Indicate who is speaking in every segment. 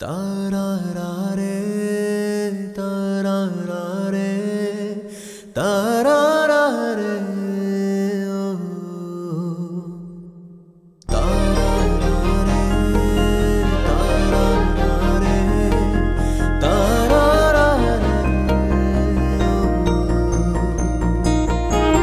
Speaker 1: താരാരാരേ, താരാരാരേ, താരാരാരേ, ഓ. താരാരാരേ, താരാരാരേ, താരാരാരേ, ഓ.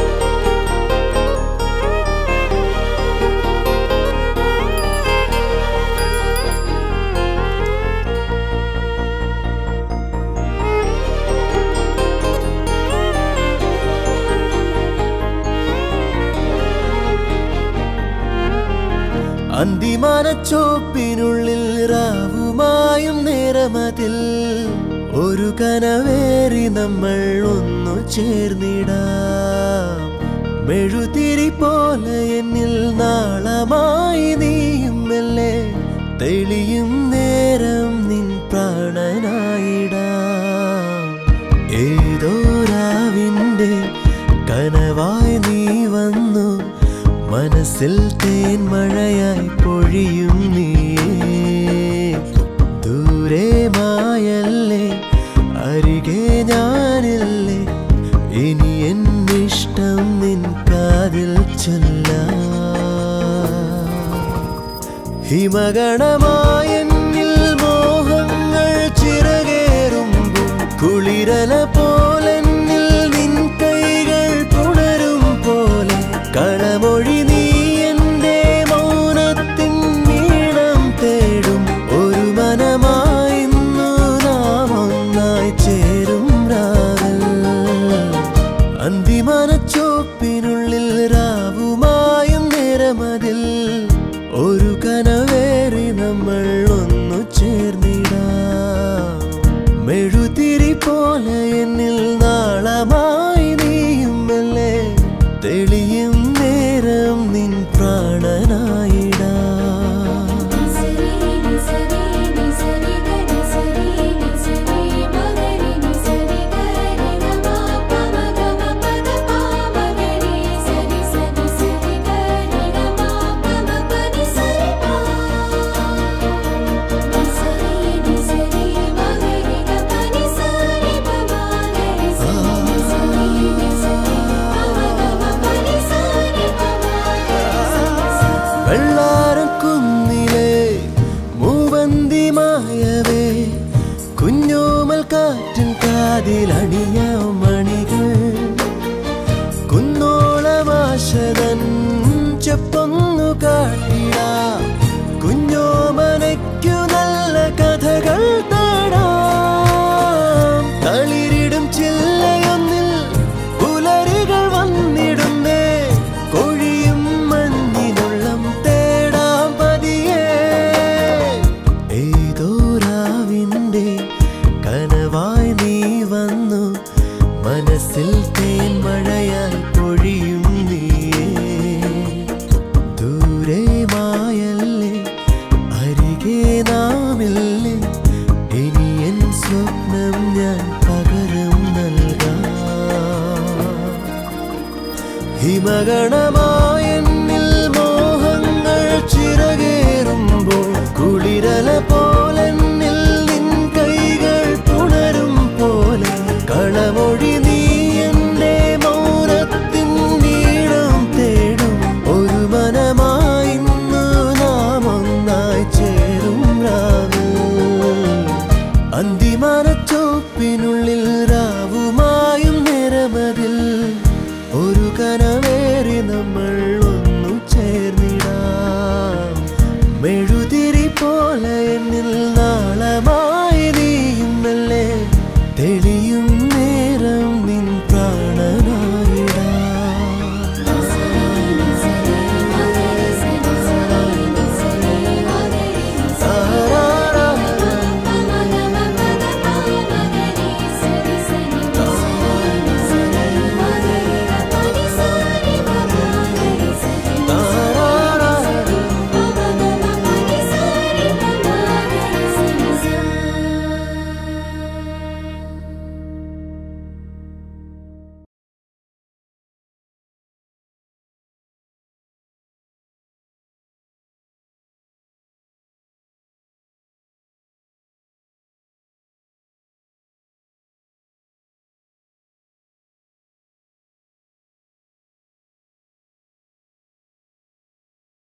Speaker 1: അന്തിമാനച്ചോപ്പിനുള്ളിൽ റാവുമായും നേരമതിൽ ഒരു കനവേറി നമ്മൾ ഒന്നു ചേർന്നിടാം മെഴുതിരി പോലെ എന്നിൽ നാളമായി നീയും മെല്ലെ തെളിയും നേരം നിൻ പ്രാണനായിടാം ഏതോ രാവിൻ്റെ കനവായി നീ വന്നു മനസ്സിൽ തേൻ മഴയായി പൊഴിയും നീയേ ദൂരെ മായല്ലേ അരികെ ഞാനില്ലേ ഇനി എന്നിഷ്ടം നിൻ കാതിൽ ചൊല്ലാം ഹിമഗണമായെന്നിൽ മോഹങ്ങൾ ചിറകേറുമ്പോൾ കുളിരല പോലെന്നിൽ നിൻ കൈകൾ പുണരും പോലെ കളമൊഴി നീ എൻ്റെ മൗനത്തിൻ നീളം തേടും ഒരു മനമായി ഇന്നു നാം ഒന്നായി ചേരും രാവിൽ അന്തിമനച്ചോപ്പിനുള്ളിൽ രാവുമായും നേരമതിൽ ഒരു കനവേറി നമ്മൾ ഒന്നു ചേർന്നിടാം മെഴുതിരി പോലെ എന്നിൽ നാളമായി നീയും മെല്ലെ തെളിയും നേരം നിൻ പ്രാണനായിടാം
Speaker 2: നിസരി നിസരി നിസരി നിസരി നിസരി മഗരി നിസരി ഗരി ഗമ പമ ഗമ പദ പാമഗരി സരി സരി സരി ഗരി ഗമ പമ പനി സരി പാ നിസരി നിസരി മഗരി ഗമ നിസരി പമ ഗരി സരി നിസരി നിസരി പമ ഗമ പനി സരി പമ ഗരി സരി
Speaker 1: വെള്ളാരം കുന്നിലെ മൂവന്തി മായവേ കുഞ്ഞോമൽ കാറ്റിൻ കാതിലണിയ മണികൾ കുന്നോളമാശതൻ ചെപ്പൊന്നു കാട്ടിട കുഞ്ഞോമനയ്ക്കു നല്ല കഥകൾ തേടാം തളിരിടും ചില്ലയൊന്നിൽ പുലരികൾ വന്നിടുന്നേ കൊഴിയും മഞ്ഞിനുള്ളം തേടാം പതിയേ ഏതോ രാവിൻ്റെ കനവായി നീ വന്നു മനസ്സിൽ തേൻ മഴയായി പൊഴിയും നീയേ ദൂരെ മായല്ലേ അരികെ നാമില്ലേ ഇനി എൻ സ്വപ്നം ഞാൻ പകരം നൽകാം ഹിമഗണമാ